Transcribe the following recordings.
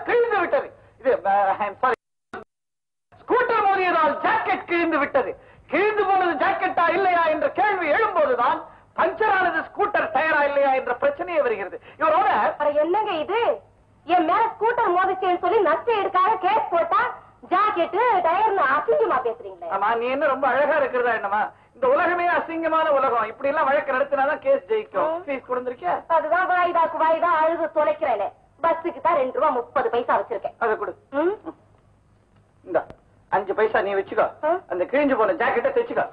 கிழிந்து விட்டது இது சாரி ஸ்கூட்டர் மோதியதால் ஜாக்கெட் கிழிந்து விட்டது கிழிந்து போனது ஜாக்கெட்டா இல்லையா என்ற கேள்வி எழும்போதுதான் பஞ்சர் ஆனது ஸ்கூட்டர் டயரா இல்லையா என்ற பிரச்சனையே வருகிறது இவரோட அட என்னங்க இது என் மேல ஸ்கூட்டர் மோதிச்சேன்னு சொல்லி நஷ்டம் எடுக்காத கேஸ் போட்டா ஜாக்கெட்டு டயர்னு அசிங்கமா பேசுறீங்களே ஆமா நீ என்ன ரொம்ப அழகா இருக்கிறதா என்னமா இந்த உலகமே அசிங்கமான உலகம் இப்படி எல்லாம் வழக்கு நடத்தினாதான் கேஸ் ஜெயிக்கும் ம். ஃபீஸ் கொடுத்திருக்கியா அதுதான் வாய்தாக்கு வாய்தா அழுது தொலைக்கிறேனே பஸ்ஸுக்கு தான் ரெண்டு ரூபா முப்பது பைசா வச்சிருக்கேன் அதை கொடு ம்? இந்த அஞ்சு பைசா நீ வச்சுக்கோ ஆ. அந்த கிழிஞ்சு போன ஜாக்கெட்டை தைச்சுக்கோ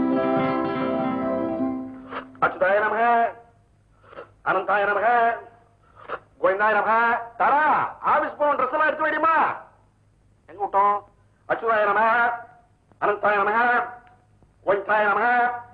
அச்சுதாய நமக அனந்தாய நமக கோவிந்தாய நமக தரா ஆபீஸ் போன ட்ரெஸ் எல்லாம் எடுத்து வைடிமா எங்க விட்டோம் அச்சுதாய நமக அனந்தாய நமக கோவிந்தாய நமக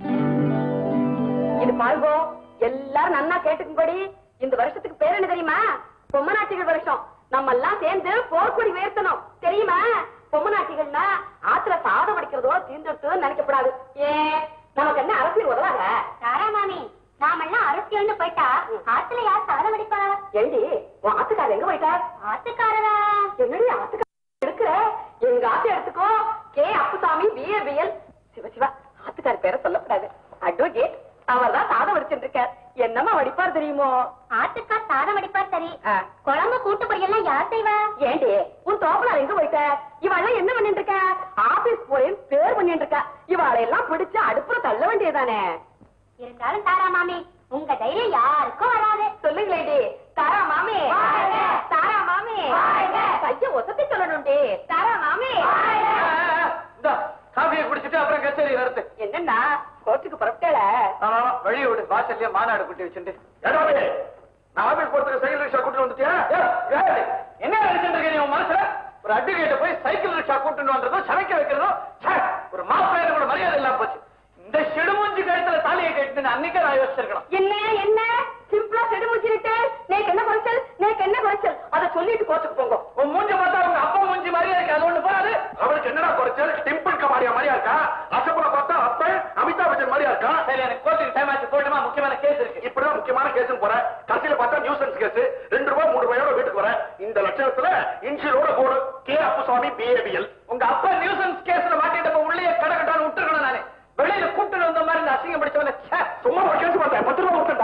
இது பாருங்கோ எல்லாரும் நன்னா கேட்டுக்கும்படி இந்த வருஷத்துக்கு பேர் என்ன தெரியுமா பொம்மநாட்டிகள் வருஷம் நம்ம எல்லாம் சேர்ந்து போர்க்கொடி உயர்த்தணும் தெரியுமா பொம்மநாட்டிகள்னா ஆத்துல சாதம் வடிக்கிறதோட தீர்ந்துட்டு நினைக்கப்படாது ஏன் நமக்கு என்ன அரசியல் உதவாத தாராமாமி நாமெல்லாம் அரசியல்னு போயிட்டா ஆத்துல யார் சாதம் வடிப்பா ஏண்டி உன் ஆத்துக்காரர் எங்க போயிட்டா ஆத்துக்காரரா என்னடி ஆத்துக்காரர் இருக்கிற எங்க ஆத்து எடுத்துக்கோ கே அப்புசாமி பிஏபிஎல் சிவ சிவா ஆத்துக்காரர் பேரை சொல்லக்கூடாது அட்வொகேட் அவர் தான் சாதம் வடிச்சுட்டு இருக்கார் என்னமா வடிப்பார் தெரியுமோ ஆத்துக்கா சாதம் வடிப்பார் சரி ஆ. குழம்பு கூட்டு பொரியெல்லாம் யார் செய்வா ஏண்டி உன் தோப்பனார் எங்க போயிட்ட இவாளெல்லாம் என்ன பண்ணிட்டு இருக்க ஆபீஸ் போறேன் பேர் பண்ணிட்டு இருக்கா இவாளை எல்லாம் பிடிச்சு அடுப்புல தள்ள வேண்டியதானே இருந்தாலும் தாராமாமி உங்க தைரியம் யாருக்கும் வராது சொல்லுங்களேடி தாரா மாமி வாழ்க. தாரா மாமி வாழ்க. கைய ஒசத்தி சொல்லணும்டி தாரா மாமி இந்த காஃபியை குடிச்சிட்டு அப்புறம் கச்சேரி நடத்து என்னன்னா கோர்ட்டுக்கு புறப்பட்டேல ஆமா வழி விடு வாசல்ல மாநாடு குட்டி வச்சுட்டு ஏடாவே நான் ஆபீஸ் போறதுக்கு சைக்கிள் ரிக்ஷா கூட்டிட்டு வந்துட்டியா ஏய், ஏய், என்ன நினைச்சிட்டு இருக்க நீ உன் மனசுல ஒரு அட்வொகேட்ட போய் சைக்கிள் ரிக்ஷா கூட்டிட்டு வந்ததும் சமைக்க வைக்கிறதும் ச்சே, ஒரு மாப்பிள்ளைய கூட மரியாதை இல்லாம போச்சு இந்த செடுமூஞ்சி கழுத்துல தாலியை கட்டிட்டு அன்னைக்கே நான் யோசிச்சிருக்கணும் என்ன என்ன சிம்பிளா செடு முடிச்சுட்டு நேக்கு என்ன குறைச்சல் நேக்கு என்ன குறைச்சல் அத சொல்லிட்டு கோர்ட்டுக்கு போங்க உன் மூஞ்ச பார்த்தா உங்க அப்பா மூஞ்சி மாதிரியா இருக்கு அது ஒண்ணு போறாது அவளுக்கு என்னடா குறைச்சல் டிம்பிள் கமாரியா மாதிரியா இருக்கா அசப்புல பார்த்தா அப்ப அமிதாப் பச்சன் மாதிரியா இருக்கா சரி எனக்கு கோர்ட்டுக்கு டைம் ஆச்சு போயிட்டுமா முக்கியமான கேஸ் இருக்கு இப்படிதான் முக்கியமான கேஸ் போறேன் கடைசியில பார்த்தா நியூசன்ஸ் கேஸ் ரெண்டு ரூபாய் மூணு ரூபாயோட வீட்டுக்கு வரேன் இந்த லட்சணத்துல இன்சியலோட போடு கே அப்புசாமி பிஏபிஎல் உங்க அப்பா நியூசன்ஸ் கேஸ்ல மாட்டிட்டப்ப உள்ளே கடகட்டான்னு விட்டுருக்கணும் நானு வெளியில கூப்பிட்டு வந்த மாதிரி இந்த அசிங்கம் படிச்சவன ச்சே சும்மா ஒரு கேஸ் பார்த்தேன் பத்து ரூபாய் கொடுத்தேன்